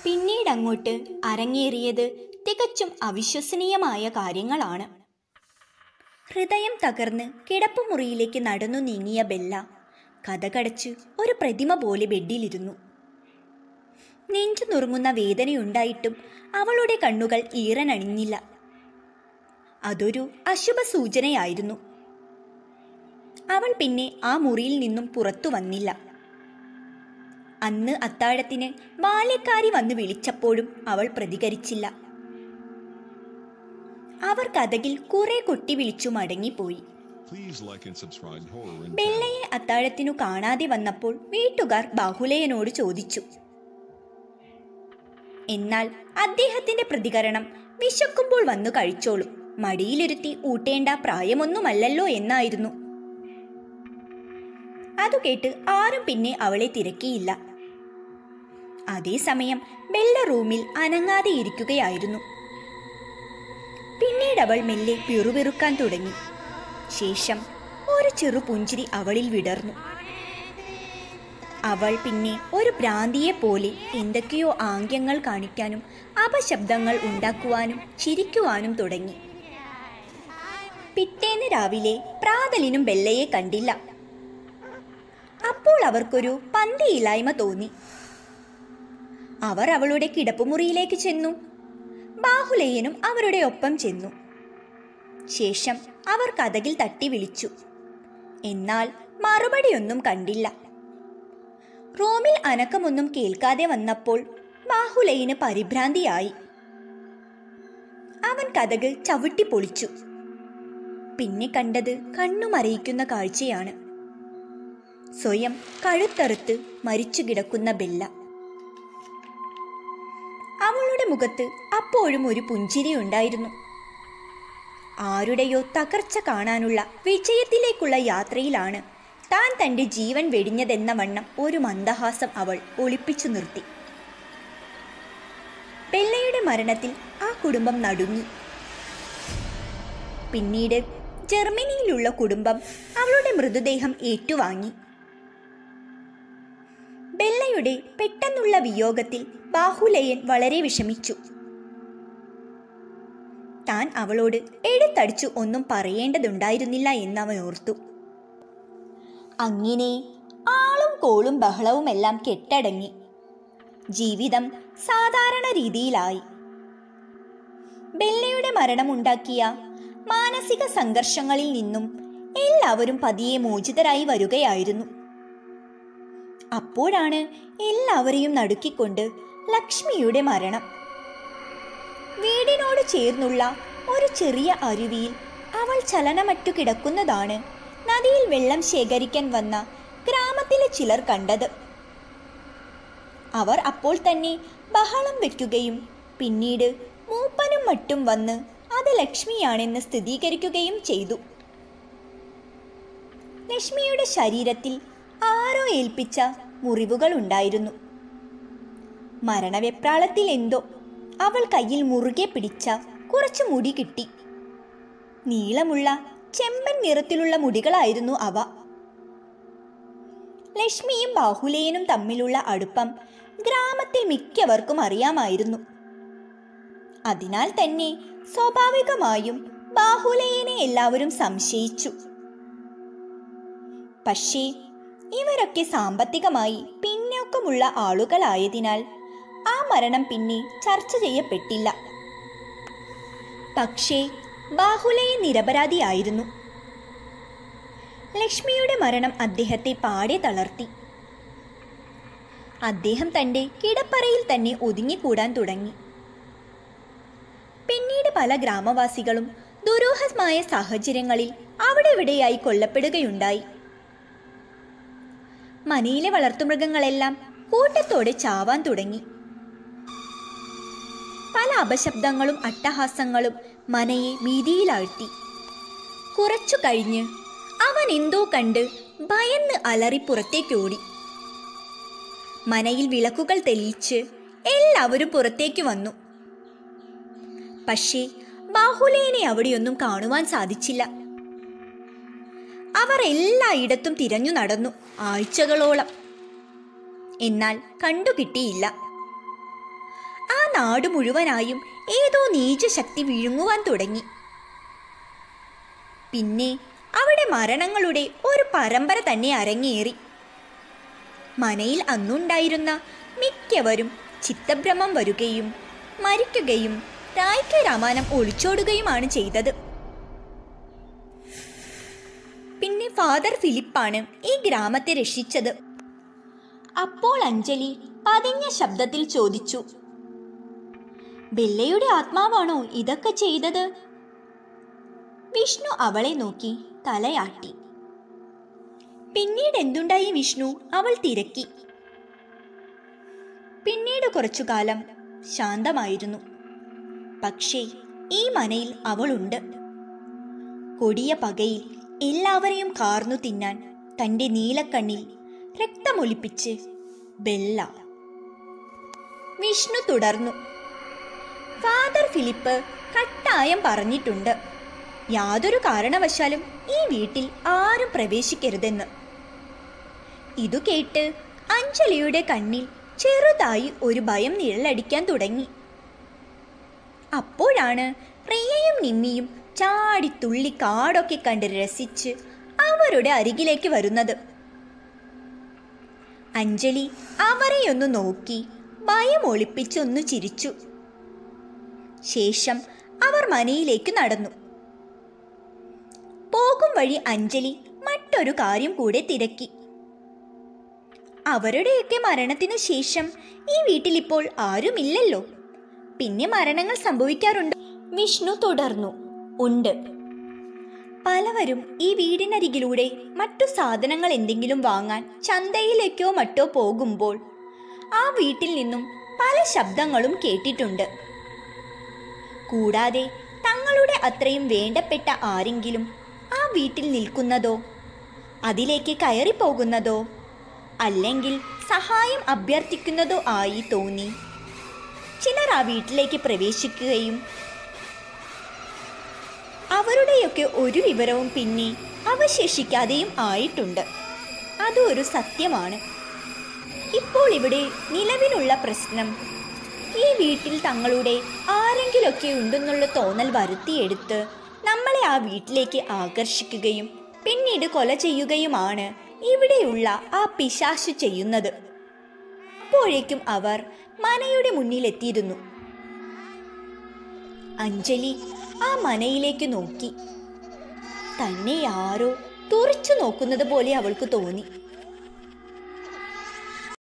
പിന്നീട് അങ്ങോട്ട് അരങ്ങേറിയത് തികച്ചും അവിശ്വസനീയമായ കാര്യങ്ങളാണ് ഹൃദയം തകർന്ന് കിടപ്പുമുറിയിലേക്ക് നടന്നു നീങ്ങിയ ബെല്ല കഥകടച്ച് ഒരു പ്രതിമ പോലെ ബെഡിലിരുന്നു നെഞ്ചു നുറുങ്ങുന്ന വേദനയുണ്ടായിട്ടും അവളുടെ കണ്ണുകൾ ഈറനണിഞ്ഞില്ല അതൊരു അശുഭ സൂചനയായിരുന്നു അവൾ പിന്നെ ആ മുറിയിൽ നിന്നും പുറത്തു വന്നില്ല അന്ന് അത്താഴത്തിന് ബാല്യക്കാരി വന്ന് വിളിച്ചപ്പോഴും അവൾ പ്രതികരിച്ചില്ല അവർ കഥകിൽ കുറെ കൊട്ടി വിളിച്ചു മടങ്ങിപ്പോയി Please like and subscribe Horror and ബെല്ലയെ അത്താഴത്തിനു കാണാതെ വന്നപ്പോൾ വീട്ടുകാർ ബാഹുലയനോട് ചോദിച്ചു എന്നാൽ അദ്ദേഹത്തിന്റെ പ്രതികരണം വിശക്കുമ്പോൾ വന്നു കഴിച്ചോളും മടിയിലിരുത്തി ഊട്ടേണ്ട പ്രായമൊന്നുമല്ലല്ലോ എന്നായിരുന്നു അതു കേട്ട് ആരും പിന്നെ അവളെ തിരക്കിയില്ല അതേസമയം ബെല്ല റൂമിൽ അനങ്ങാതെ ഇരിക്കുകയായിരുന്നു പിന്നീട് അവൾ മെല്ലെ പിറുപിറുക്കാൻ തുടങ്ങി ശേഷം ഒരു ചെറു പുഞ്ചിരി അവളിൽ വിടർന്നു അവൾ പിന്നെ ഒരു ഭ്രാന്തിയെ പോലെ എന്തൊക്കെയോ ആംഗ്യങ്ങൾ കാണിക്കാനും അപശബ്ദങ്ങൾ ഉണ്ടാക്കുവാനും ചിരിക്കുവാനും തുടങ്ങി പിറ്റേന്ന് രാവിലെ പ്രാതലിനും ബെല്ലയെ കണ്ടില്ല അപ്പോൾ അവർക്കൊരു പന്തിയില്ലായ്മ തോന്നി അവർ അവളുടെ കിടപ്പുമുറിയിലേക്ക് ചെന്നു ബാഹുലേയനും അവരുടെ ഒപ്പം ചെന്നു ശേഷം അവർ കഥകിൽ തട്ടി വിളിച്ചു എന്നാൽ മറുപടിയൊന്നും കണ്ടില്ല റൂമിൽ അനക്കമൊന്നും കേൾക്കാതെ വന്നപ്പോൾ ബാഹുലയിന് പരിഭ്രാന്തിയായി അവൻ കഥക് ചവിട്ടി പൊളിച്ചു പിന്നെ കണ്ടത് കണ്ണുമറിയിക്കുന്ന കാഴ്ചയാണ് സ്വയം കഴുത്തറുത്ത് മരിച്ചു കിടക്കുന്ന ബെല്ല അവളുടെ മുഖത്ത് അപ്പോഴും ഒരു പുഞ്ചിരി ഉണ്ടായിരുന്നു ആരുടെയോ തകർച്ച കാണാനുള്ള വിജയത്തിലേക്കുള്ള യാത്രയിലാണ് താൻ തന്റെ ജീവൻ വെടിഞ്ഞതെന്ന വണ്ണം ഒരു മന്ദഹാസം അവൾ ഒളിപ്പിച്ചു നിർത്തി ബെല്ലയുടെ മരണത്തിൽ ആ കുടുംബം നടുങ്ങി പിന്നീട് ജർമ്മനിയിലുള്ള കുടുംബം അവളുടെ മൃതദേഹം ഏറ്റുവാങ്ങി ബെല്ലയുടെ പെട്ടെന്നുള്ള വിയോഗത്തിൽ ബാഹുലയൻ വളരെ വിഷമിച്ചു താൻ അവളോട് എഴുത്തടിച്ചു ഒന്നും പറയേണ്ടതുണ്ടായിരുന്നില്ല എന്നവൻ ഓർത്തു അങ്ങനെ ആളും കോളും ബഹളവുമെല്ലാം കെട്ടടങ്ങി ജീവിതം സാധാരണ രീതിയിലായി ബെല്ലയുടെ മരണമുണ്ടാക്കിയ മാനസിക സംഘർഷങ്ങളിൽ നിന്നും എല്ലാവരും പതിയെ മോചിതരായി വരികയായിരുന്നു അപ്പോഴാണ് എല്ലാവരെയും നടുക്കിക്കൊണ്ട് ലക്ഷ്മിയുടെ മരണം വീടിനോട് ചേർന്നുള്ള ഒരു ചെറിയ അരുവിയിൽ അവൾ ചലനമറ്റു കിടക്കുന്നതാണ് നദിയിൽ വെള്ളം ശേഖരിക്കാൻ വന്ന ഗ്രാമത്തിലെ ചിലർ കണ്ടത് അവർ അപ്പോൾ തന്നെ ബഹളം വെക്കുകയും പിന്നീട് മൂപ്പനും മറ്റും വന്ന് അത് ലക്ഷ്മിയാണെന്ന് സ്ഥിരീകരിക്കുകയും ചെയ്തു ലക്ഷ്മിയുടെ ശരീരത്തിൽ ആരോ ഏൽപ്പിച്ച മുറിവുകൾ ഉണ്ടായിരുന്നു മരണവെപ്രാളത്തിൽ എന്തോ അവൾ കയ്യിൽ മുറുകെ പിടിച്ച കുറച്ചു മുടി കിട്ടി നീളമുള്ള ചെമ്പൻ നിറത്തിലുള്ള മുടികളായിരുന്നു അവ ലക്ഷ്മിയും ബാഹുലേയനും തമ്മിലുള്ള അടുപ്പം ഗ്രാമത്തിൽ മിക്കവർക്കും അറിയാമായിരുന്നു അതിനാൽ തന്നെ സ്വാഭാവികമായും ബാഹുലേയനെ എല്ലാവരും സംശയിച്ചു പക്ഷേ ഇവരൊക്കെ സാമ്പത്തികമായി പിന്നോക്കമുള്ള ആളുകളായതിനാൽ ആ മരണം പിന്നെ ചർച്ച ചെയ്യപ്പെട്ടില്ല പക്ഷേ ബാഹുലയെ നിരപരാധിയായിരുന്നു ലക്ഷ്മിയുടെ മരണം അദ്ദേഹത്തെ പാടെ തളർത്തി അദ്ദേഹം തൻ്റെ കിടപ്പറയിൽ തന്നെ ഒതുങ്ങിക്കൂടാൻ തുടങ്ങി പിന്നീട് പല ഗ്രാമവാസികളും ദുരൂഹമായ സാഹചര്യങ്ങളിൽ അവിടെ ഇവിടെയായി കൊല്ലപ്പെടുകയുണ്ടായി മനയിലെ വളർത്തുമൃഗങ്ങളെല്ലാം കൂട്ടത്തോടെ ചാവാൻ തുടങ്ങി പല അപശബ്ദങ്ങളും അട്ടഹാസങ്ങളും മനയെ ഭീതിയിലാഴ്ത്തി കുറച്ചു കഴിഞ്ഞ് അവൻ എന്തോ കണ്ട് ഭയന്ന് അലറി പുറത്തേക്കോടി മനയിൽ വിളക്കുകൾ തെളിയിച്ച് എല്ലാവരും പുറത്തേക്ക് വന്നു പക്ഷേ ബാഹുലേനെ അവിടെയൊന്നും കാണുവാൻ സാധിച്ചില്ല അവർ എല്ലായിടത്തും തിരഞ്ഞു നടന്നു ആഴ്ചകളോളം എന്നാൽ കണ്ടുകിട്ടിയില്ല നാട് മുഴുവനായും ഏതോ നീചശക്തി വിഴുങ്ങുവാൻ തുടങ്ങി പിന്നെ അവിടെ മരണങ്ങളുടെ ഒരു പരമ്പര തന്നെ അരങ്ങേറി മനയിൽ അന്നുണ്ടായിരുന്ന മിക്കവരും ചിത്തഭ്രമം വരുകയും മരിക്കുകയും രായ്ക്ക് രാമാനം ഒളിച്ചോടുകയുമാണ് ചെയ്തത് പിന്നെ ഫാദർ ഫിലിപ്പാണ് ഈ ഗ്രാമത്തെ രക്ഷിച്ചത് അപ്പോൾ അഞ്ജലി പതിഞ്ഞ ശബ്ദത്തിൽ ചോദിച്ചു ബെല്ലയുടെ ആത്മാവാണോ ഇതൊക്കെ ചെയ്തത് വിഷ്ണു അവളെ നോക്കി തലയാട്ടി പിന്നീട് എന്തുണ്ടായി വിഷ്ണു അവൾ തിരക്കി പിന്നീട് കുറച്ചു കാലം ശാന്തമായിരുന്നു പക്ഷേ ഈ മനയിൽ അവളുണ്ട് കൊടിയ പകയിൽ എല്ലാവരെയും കാർന്നു തിന്നാൻ തന്റെ നീലക്കണ്ണിൽ രക്തമൊലിപ്പിച്ച് ബെല്ല വിഷ്ണു തുടർന്നു ഫാദർ ഫിലിപ്പ് കട്ടായം പറഞ്ഞിട്ടുണ്ട് യാതൊരു കാരണവശാലും ഈ വീട്ടിൽ ആരും പ്രവേശിക്കരുതെന്ന് ഇതു കേട്ട് അഞ്ജലിയുടെ കണ്ണിൽ ചെറുതായി ഒരു ഭയം നിഴലടിക്കാൻ തുടങ്ങി അപ്പോഴാണ് റിയയും നിമ്മിയും ചാടി തുള്ളി കാടൊക്കെ കണ്ട് രസിച്ച് അവരുടെ അരികിലേക്ക് വരുന്നത് അഞ്ജലി അവരെയൊന്നു നോക്കി ഭയം ഒളിപ്പിച്ചൊന്നു ചിരിച്ചു ശേഷം അവർ മനയിലേക്ക് നടന്നു പോകും വഴി അഞ്ജലി മറ്റൊരു കാര്യം കൂടെ തിരക്കി അവരുടെയൊക്കെ മരണത്തിനു ശേഷം ഈ വീട്ടിൽ ഇപ്പോൾ ആരുമില്ലല്ലോ പിന്നെ മരണങ്ങൾ സംഭവിക്കാറുണ്ട് വിഷ്ണു തുടർന്നു ഉണ്ട് പലവരും ഈ വീടിനരികിലൂടെ മറ്റു സാധനങ്ങൾ എന്തെങ്കിലും വാങ്ങാൻ ചന്തയിലേക്കോ മറ്റോ പോകുമ്പോൾ ആ വീട്ടിൽ നിന്നും പല ശബ്ദങ്ങളും കേട്ടിട്ടുണ്ട് കൂടാതെ തങ്ങളുടെ അത്രയും വേണ്ടപ്പെട്ട ആരെങ്കിലും ആ വീട്ടിൽ നിൽക്കുന്നതോ അതിലേക്ക് കയറിപ്പോകുന്നതോ അല്ലെങ്കിൽ സഹായം അഭ്യർത്ഥിക്കുന്നതോ ആയി തോന്നി ചിലർ ആ വീട്ടിലേക്ക് പ്രവേശിക്കുകയും അവരുടെയൊക്കെ ഒരു വിവരവും പിന്നെ അവശേഷിക്കാതെയും ആയിട്ടുണ്ട് അതൊരു സത്യമാണ് ഇപ്പോൾ ഇവിടെ നിലവിലുള്ള പ്രശ്നം ഈ വീട്ടിൽ തങ്ങളുടെ ആരെങ്കിലൊക്കെ ഉണ്ടെന്നുള്ള തോന്നൽ വരുത്തിയെടുത്ത് നമ്മളെ ആ വീട്ടിലേക്ക് ആകർഷിക്കുകയും പിന്നീട് കൊല ചെയ്യുകയുമാണ് ഇവിടെയുള്ള ആ പിശാശു ചെയ്യുന്നത് അപ്പോഴേക്കും അവർ മനയുടെ മുന്നിലെത്തിയിരുന്നു അഞ്ജലി ആ മനയിലേക്ക് നോക്കി തന്നെ ആരോ തുറച്ചു നോക്കുന്നത് പോലെ അവൾക്ക് തോന്നി